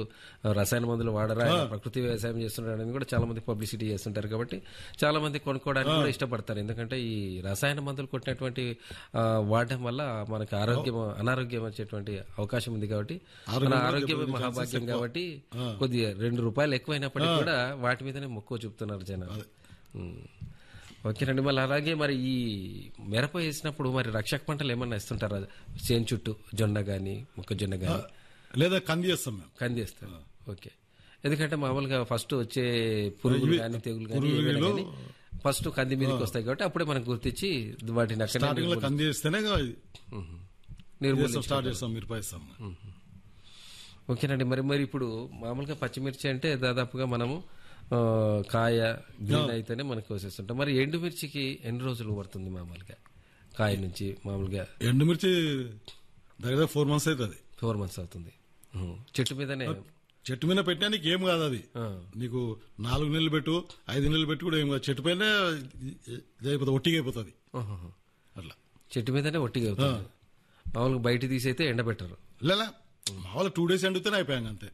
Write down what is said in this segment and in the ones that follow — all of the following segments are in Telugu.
ఆ, రసాయన మందులు వాడరా ఆయన ప్రకృతి వ్యవసాయం చేస్తున్నాడని కూడా చాలా మంది పబ్లిసిటీ చేస్తుంటారు కాబట్టి చాలా మంది కొనుక్కోవడానికి కూడా ఇష్టపడతారు ఎందుకంటే ఈ రసాయన మందులు కొట్టినటువంటి ఆ, వాడడం వల్ల మనకి ఆరోగ్యం అనారోగ్యం వచ్చేటువంటి అవకాశం ఉంది కాబట్టి మన ఆరోగ్యమే మహాభాగ్యం కాబట్టి కొద్దిగా రెండు రూపాయలు ఎక్కువైనప్పటికీ కూడా వాటి మీదనే మొక్కువ చూపుతున్నారు జనాలు ఉమ్. ఓకేనండి మళ్ళీ అలాగే మరి ఈ మిరప వేసినప్పుడు మరి రక్షక పంటలు ఏమన్నా ఇస్తుంటారా చేను చుట్టూ జొన్న గాని మొక్కజొన్న గాని లేదా కంది చేస్తాం మేము కంది వేస్తారు ఓకే ఎందుకంటే మామూలుగా ఫస్ట్ వచ్చే పురుగులు కానీ తెగులు కానీ ఏవైనా కానీ ఫస్ట్ కంది మీదకి వస్తాయి కాబట్టి అప్పుడే మనం గుర్తించి వాటిని అక్కడ స్టార్టింగ్ లో కంది చేస్తేనే నిర్మూలి చేస్తాం, స్టార్ట్ చేస్తాం మిరప వేస్తాం ఓకేనండి మరి మరి ఇప్పుడు మామూలుగా పచ్చిమిర్చి అంటే దాదాపుగా మనము ఆ, కాయ గ్రీన్ అయితేనే మనకు కోసేస్తుంటాం మరి ఎండుమిర్చికి ఎన్ని రోజులు పడుతుంది మామూలుగా కాయ నుంచి మామూలుగా ఎండుమిర్చి దగ్గర ఫోర్ మంత్స్ అవుతుంది ఫోర్ మంత్స్ అవుతుంది ఉహు. చెట్టు మీదనే చెట్టు మీద పెట్టినా నీకు ఏం కాదు అది ఆ, నీకు నాలుగు నెలలు పెట్టు ఐదు నెలలు పెట్టు కూడా ఏం కాదు చెట్టు పైన ఇది అయిపోతుంది ఒట్టిగా అయిపోతుంది ఉహుహు. అట్లా చెట్టు మీదనే ఒట్టిగా అవుతుంది మామూలుగా బయట తీసైతే ఎండబెట్టరు లేదా మామూలు టూ డేస్ ఎండితేనే అయిపోయాం అంతే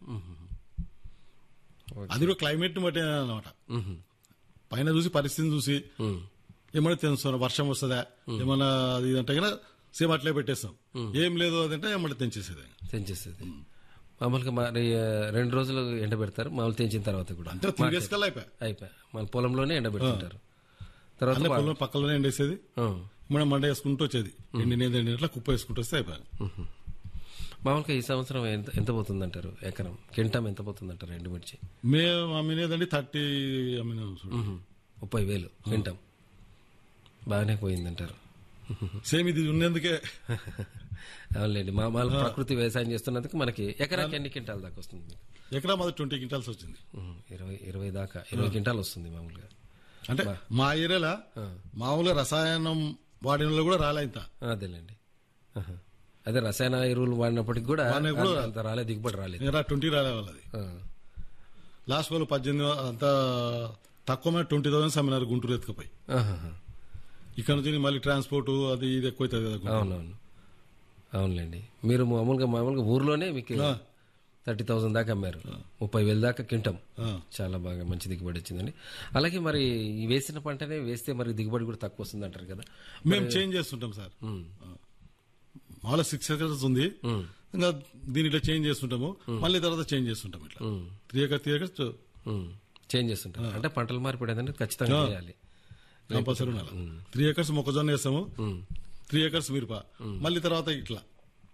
అది కూడా క్లైమేట్ బట్టి అనమాట ఉహు. పైన చూసి పరిస్థితిని చూసి ఉమ్. ఏమైనా తెలుస్తాం వర్షం వస్తుందా ఏమన్నా అది ఇది అంటే కనుక సేమ్ అట్లే పెట్టేస్తాం ఏం లేదు అదంటే ఏమన్నా తెంచేసేది తెంచేస్తుంది మామూలుగా మరి ఆ, రెండు రోజులు ఎండబెడతారు మామూలు తెంచిన తర్వాత కూడా అంతే త్రీ డేస్ కల్లా అయిపోయా అయిపోయి మన పొలంలోనే ఎండబెడుతుంటారు తర్వాత అన్నీ వా- పొలం పక్కలోనే ఎండేసేది ఆ. మనం మండ వేసుకుంటూ వచ్చేది ఎండినేది ఎండినట్ల కుప్ప వేసుకుంటూ వస్తే అయిపోయాను మామూలుగా ఈ సంవత్సరం ఎంత ఎంత పోతుంది అంటారు ఎకరం కింటం ఎంత పోతుంది అంటారు ఎండుమిర్చి మేము అమ్మినేదండి థర్టీ అమ్మినాం చూడు ఉహు. ముప్పై వేలు కింటం బాగానే పోయిందంటారు సేమ్ ఇది ఉన్నందుకే అవునులేండి మా మామూలు ప్రకృతి వ్యవసాయం చేస్తున్నందుకు మనకి ఎకరాకి ఎన్ని క్వింటాల దాకా వస్తుంది మీకు ఎకరా మాది ట్వంటీ క్వింటాల్స్ వచ్చింది ఉహు. ఇరవై ఇరవై దాకా ఇరవై క్వింటాలు వస్తుంది మామూలుగా అంటే మా ఏరియాలో మామూలుగా రసాయనం వాడిన వాళ్ళు కూడా రాలే ఇంత అదేలేండి ఆహా. అదే రసాయన ఎరువులు వాడినప్పటికి కూడా వాడినా కూడా అంత- అంత రాలేదు దిగుబడి రాలేదు ఇంకా ట్వంటీ రాలే వాళ్ళది ఆ. లాస్ట్ వాళ్ళు పద్దెనిమిది అంత తక్కువ ట్వంటీ థౌసండ్ అమ్మినారు గుంటూరు ఎత్తుకుపోయి ఆహాహా. ఇక్కడ నుంచి మళ్ళీ ట్రాన్స్పోర్ట్ అది ఇది ఎక్కువ అవుతుంది కదా గుంటూరు. అవునవును అవునులేండి మీరు మామూలుగా మామూలుగా ఊర్లోనే మీకు ఆ. థర్టీ థౌసండ్ దాకా అమ్మారు ముప్పై వేల దాకా కింటం ఆ. చాలా బాగా మంచి దిగుబడి వచ్చిందండి అలాగే మరి ఈ వేసిన పంటనే వేస్తే మరి దిగుబడి కూడా తక్కువ వస్తుంది అంటారు కదా మేము చేంజ్ చేస్తుంటాం సార్ ఉమ్. మామూలుగా సిక్స్ ఎకర్స్ ఉంది ఉమ్. ఇంకా దీని ఇట్లా చేంజ్ చేస్తుంటాము మళ్ళీ తర్వాత చేంజ్ చేస్తుంటాం ఇట్లా ఉమ్. త్రీ ఎకర్స్ త్రీ ఎకర్స్ ఉమ్. చేంజ్ చేస్తుంటారు అంటే పంటల మార్పిడి ఏదంటే ఖచ్చితంగా చేయాలి కంపల్సరీ ఉండాలి త్రీ ఎకర్స్ మొక్కజొన్న వేస్తాము ఉమ్. త్రీ ఎకర్స్ మిరప మళ్ళీ తర్వాత ఇట్లా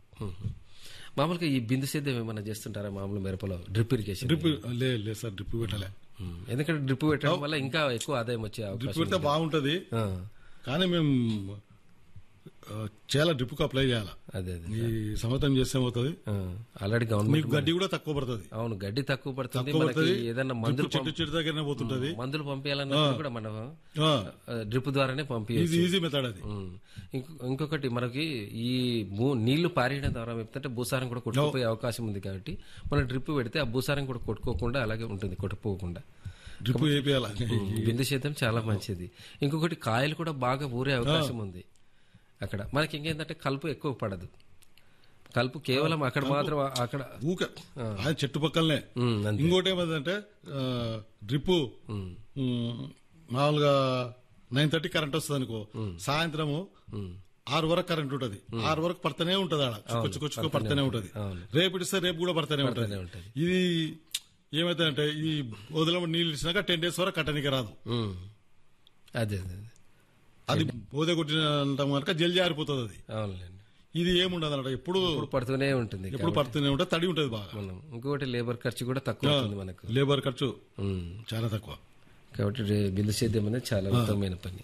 మామూలుగా ఈ బిందు సేద్యం ఏమైనా చేస్తుంటారా మామూలు మిరపలో డ్రిప్ ఇరిగేషన్ డ్రిప్ లే లేదు సార్ డ్రిప్ పెట్టలే ఉమ్. ఎందుకంటే డ్రిప్ పెట్టడం వల్ల ఇంకా ఎక్కువ ఆదాయం వచ్చే డ్రిప్ అవకాశం పెడితే బాగుంటది ఆ. కానీ మేము ఆ, చేయాలి డ్రిప్ కు అప్లై చేయాలి అదే అదే ఈ సంవత్సరం చేస్తే ఏమవుతుంది ఆల్రెడీ గవర్నమెంట్ మీకు గడ్డి కూడా తక్కువ పడుతుంది అవును గడ్డి తక్కువ పడుతుంది తక్కువ మనకి పడుతుంది ఏదన్నా డ్రిప్ మందులు చెట్టు చెట్టు దగ్గరనే పోతుంటది పంప్- మందులు పంపించాలన్నప్పుడు కూడా మనం ఆ, డ్రిప్ ద్వారానే పంపించచ్చు ఈజీ ఈజీ మెథడ్ అది ఉమ్. ఇంకొ- ఇంకొకటి మనకి ఈ భూ నీళ్లు పారేయడం ద్వారా ఏమిటంటే భూసారం కూడా కొట్టుకుపోయే అవకాశం ఉంది కాబట్టి మనం డ్రిప్ పెడితే ఆ భూసారం కూడా కొట్టుకోకుండా అలాగే ఉంటుంది కొట్టుకోకుండా డ్రిప్ వేపియాలి బిందు శాతం చాలా మంచిది ఇంకొకటి కాయలు కూడా బాగా ఊరే అవకాశం ఉంది అక్కడ మనకి ఇంకేంటంటే కలుపు ఎక్కువ పడదు కలుపు కేవలం అక్కడ మాత్రం ఆ- అక్కడ ఊక అది చెట్టు పక్కలనే ఉమ్, అంతే. ఇంకోటి ఏమంటే డ్రిప్ మామూలుగా నైన్ థర్టీ కరెంట్ వస్తుంది అనుకో సాయంత్రము ఆరు వరకు కరెంట్ ఉంటది ఆరు వరకు పడుతూనే ఉంటది ఆడ చుక్క చుక్క చుక్క పడుతూనే ఉంటది అవును. రేపు ఇస్తే రేపు కూడా పడుతూనే ఉంటది పడుతూనే ఉంటది. ఇది ఏమైతుందంటే ఈ వదిలే నీళ్ళు ఇచ్చినాక టెన్ డేస్ వరకు కట్టనికి రాదు ఉమ్. అదే అదే అదే. అది ఓదే కొట్టినంత కనుక జల్ది ఆరిపోతుంది అది అవునులేండి ఇది ఏముండదు అన్నమాట ఎప్పుడు ఇప్పుడు పడుతూనే ఉంటుంది ఎప్పుడు పడుతూనే ఉంటుంది తడి ఉంటది బాగా మనం ఇంకొకటి లేబర్ ఖర్చు కూడా తక్కువ అవుతుంది మనకు లేబర్ ఖర్చు ఉమ్. చాలా తక్కువ కాబట్టి రే- బిందు సేద్యం అనేది చాలా ఉత్తమమైన పని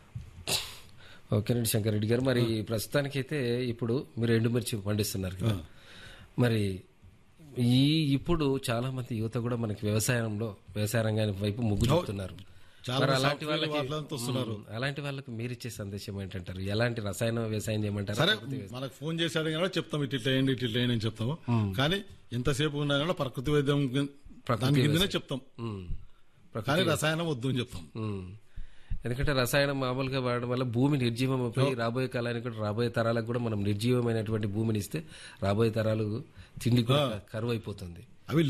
ఓకేనండి శంకర్ రెడ్డి గారు మరి ప్రస్తుతానికైతే ఇప్పుడు మీరు ఎండుమిర్చి పండిస్తున్నారు కదా మరి ఈ ఇప్పుడు చాలా మంది యువత కూడా మనకి వ్యవసాయంలో వ్యవసాయ రంగానికి వైపు మొగ్గు చూపుతున్నారు చాలా మరి అలాంటి సాఫ్ట్వేర్ వాళ్ళకి వాళ్ళంతా వస్తున్నారు ఉమ్, అలాంటి వాళ్ళకి మీరు ఇచ్చే సందేశం ఏంటంటారు ఎలాంటి రసాయన వ్యవసాయం చేయమంటారు సరే మనకు ఫోన్ చేశాడు కానీ చెప్తాం ఇట్లా ఇట్లా వేయండి ఇట్లా ఇట్లా వేయండి అని చెప్తాము కానీ ఎంతసేపు ఉన్నా కానీ ప్రకృతి వైద్యం కింద- దాని కిందనే చెప్తాం ఉమ్. కానీ రసాయనం వద్దు అని చెప్తాం ఉమ్. ఎందుకంటే రసాయనం మామూలుగా వాడడం వల్ల భూమి నిర్జీవం అయిపోయి రాబోయే కాలానికి కూడా రాబోయే తరాలకు కూడా మనం నిర్జీవమైనటువంటి భూమిని ఇస్తే రాబోయే తరాలు తిండి కూడా కరువు అయిపోతుంది